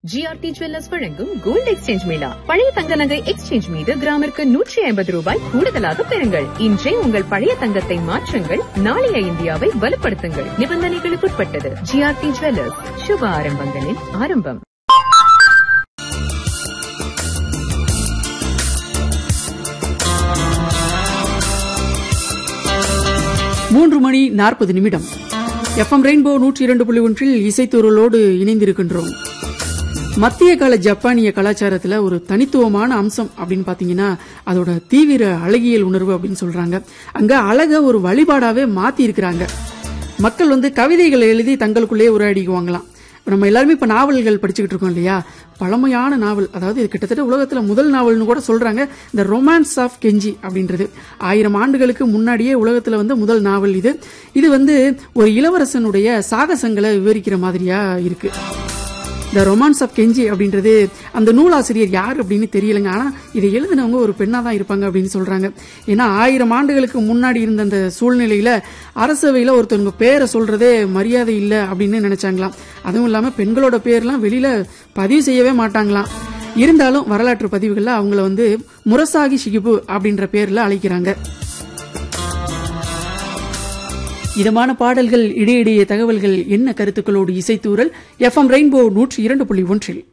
GRT jewellers வழங்கும் gold exchange mela பழைய தங்க நகை எக்ஸ்சேஞ்ச் மீது கிராமிற்கு நூற்றி ஐம்பது ரூபாய் கூடுதலாக பெறுங்கள் இன்றே உங்கள் பழைய தங்கத்தை மாற்றுங்கள் நாளைய இந்தியாவை வலுப்படுத்துங்கள் நிபந்தனைகளுக்குட்பட்டது ஜிஆர்டி ஜுவல்லர்ஸ் சுப ஆரம்பங்களின் ஆரம்பம் மூன்று மணி நாற்பது நிமிடம் எஃப்எம் ரெயின்போ நூற்றி இரண்டு புள்ளி ஒன்றில் இசைத்தூரலோடு இணைந்திருக்கின்றோம் மத்திய கால ஜப்பானிய கலாச்சாரத்துல ஒரு தனித்துவமான அம்சம் அப்படின்னு பாத்தீங்கன்னா அதோட தீவிர அழகியல் உணர்வு அப்படின்னு சொல்றாங்க அங்க அழக ஒரு வழிபாடாவே மாத்தி இருக்கிறாங்க மக்கள் வந்து கவிதைகளை எழுதி தங்களுக்குள்ளேயே உரையாடிக்குவாங்களாம் இப்ப நம்ம எல்லாருமே இப்ப நாவல்கள் படிச்சுக்கிட்டு இருக்கோம் இல்லையா பழமையான நாவல் அதாவது இது கிட்டத்தட்ட உலகத்துல முதல் நாவல்னு கூட சொல்றாங்க இந்த ரொமான்ஸ் ஆஃப் கெஞ்சி அப்படின்றது ஆயிரம் ஆண்டுகளுக்கு முன்னாடியே உலகத்துல வந்து முதல் நாவல் இது இது வந்து ஒரு இளவரசனுடைய சாகசங்களை விவரிக்கிற மாதிரியா இருக்கு த ரொமான்ஸ் ஆஃப் கெஞ்சி அப்படின்றது அந்த நூலாசிரியர் யார் அப்படின்னு தெரியலங்க ஆனா இதை எழுதினவங்க ஒரு பெண்ணா தான் இருப்பாங்க அப்படின்னு சொல்றாங்க ஏன்னா ஆயிரம் ஆண்டுகளுக்கு முன்னாடி இருந்த அந்த சூழ்நிலையில அரசவையில ஒருத்தவங்க பேரை சொல்றதே மரியாதை இல்லை அப்படின்னு நினைச்சாங்களாம் அதுவும் இல்லாம பெண்களோட பேர்லாம் வெளியில பதிவு செய்யவே மாட்டாங்களாம் இருந்தாலும் வரலாற்று பதிவுகள்ல அவங்கள வந்து முரசாகி ஷிகிபு அப்படின்ற பேர்ல அழைக்கிறாங்க இதமான பாடல்கள் இடையிடையே தகவல்கள் என்ன கருத்துக்களோடு இசைத்தூரல் எஃப்எம் ரெயின்போ நூற்றி இரண்டு புள்ளி ஒன்றில்